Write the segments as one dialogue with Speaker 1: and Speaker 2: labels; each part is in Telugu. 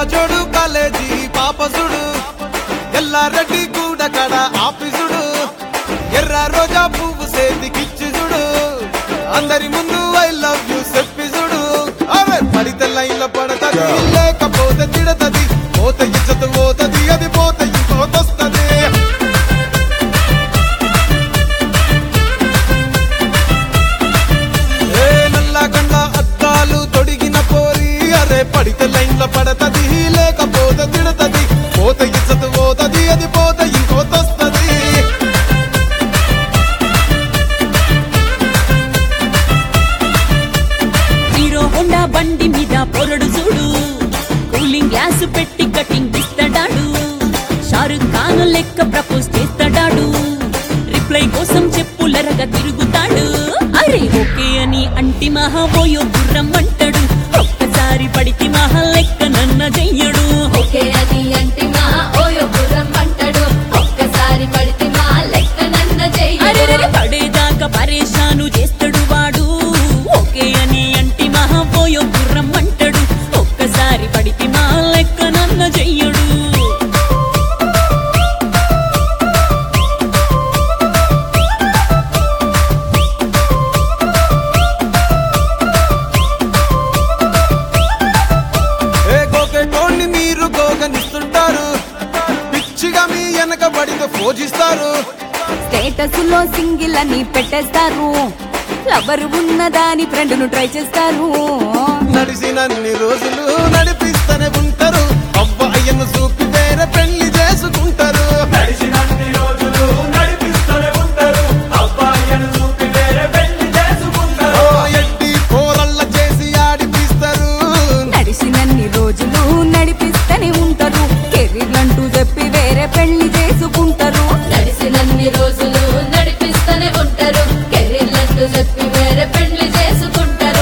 Speaker 1: జోడు కాలేజీ పాపసుడు ఎల్లారెడ్డి గూడ కడ ఆఫీసుడు ఎర్ర రోజా పువ్వు సేతికిచ్చి చూడు అందరి ముందు ఐ లవ్ యూ చెప్పి చూడు అరే పడితే లైన్ల పడతది లేకపోతే తిడతది పోత ఇచ్చత పోతది అది పోత ఇంకోతొస్తది ఏ నల్లగండ అద్దాలు తొడిగిన పోరి అరే పడితే లైన్ల పడతది లేకపోతే తిడతది పోత ఇచ్చత పోతది అది పోత ఇంకోతొస్తది
Speaker 2: హీరో హోండా బండి మీద పొరడు చూడు కూలింగ్ గ్లాస్ పెట్టి కటింగ్ ఇస్తాడాడు షారుఖ్ ఖాన్ లెక్క ప్రపోజ్ చేస్తాడాడు రిప్లై కోసం చెప్పులరగా తిరుగుతాడు అరే ఓకే అని అంటి మహా ఓయో గుర్రం అంటాడు ఒక్కసారి పడితి మహా లెక్క నన్న చెయ్యడు
Speaker 3: ఓకే అని అంటి మా ఓయో గుర్రం అంటాడు ఒక్కసారి పడితే మా లెక్క నన్న
Speaker 2: అరే
Speaker 3: చెయ్యడు
Speaker 2: పడేదాకా పరేషాను చేస్తాడు వాడు ఓకే అని అంటి మహా ఓయో గుర్రం అంటాడు ఒక్కసారి పడితి మా లెక్క నన్న చెయ్యడు
Speaker 1: ఏ గోకెటోన్ని మీరు గోగనిస్తుంటారు పిచ్చిగా మీ వెనక పడితే పూజిస్తారు
Speaker 4: స్టేటస్ లో సింగిల్ అని పెట్టేస్తారు లవర్ ఉన్నదాని ఫ్రెండ్ ను ట్రై చేస్తారు
Speaker 1: నడిసినన్ని రోజులు నడిపిస్తూనే ఉంటారు అబ్బాయిను చూపి వేరే పెళ్లి చేసుకుంటారు
Speaker 5: నడిచినన్ని రోజులు నడిపిస్తూనే ఉంటారు అబ్బాయిని చూపి వేరే పెళ్లి చేసుకుంటారు
Speaker 1: ఓ ఎట్టి పోరల్ల చేసి ఆడిపిస్తారు
Speaker 4: నడిచినన్ని రోజులు నడిపిస్తూనే ఉంటారు కెరీర్ అంటూ చెప్పి వేరే పెళ్లి చేసుకుంటారు
Speaker 3: నడిసినన్ని రోజులు నడిపిస్తూనే ఉంటారు కెరీర్లంటూ చెప్పి వేరే పెళ్లి చేసుకుంటారు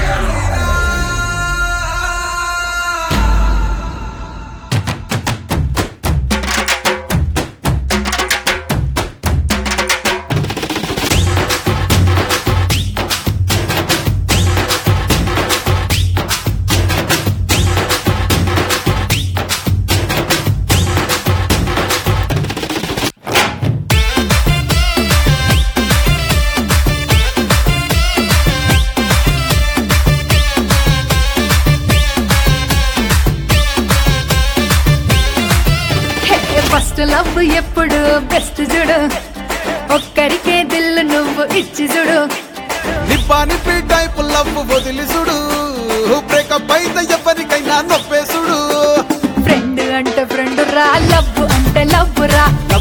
Speaker 6: ఫస్ట్ లవ్ ఎప్పుడు బెస్ట్ చూడు ఒక్కరికే దిల్లు నువ్వు ఇచ్చి చూడు
Speaker 1: నిప్పానిపి టైప్ లవ్ వదిలి చూడు బ్రేకప్ అయితే ఎవరికైనా నొప్పేసుడు
Speaker 6: ఫ్రెండ్ అంటే ఫ్రెండ్ రా లవ్ అంటే లవ్ రా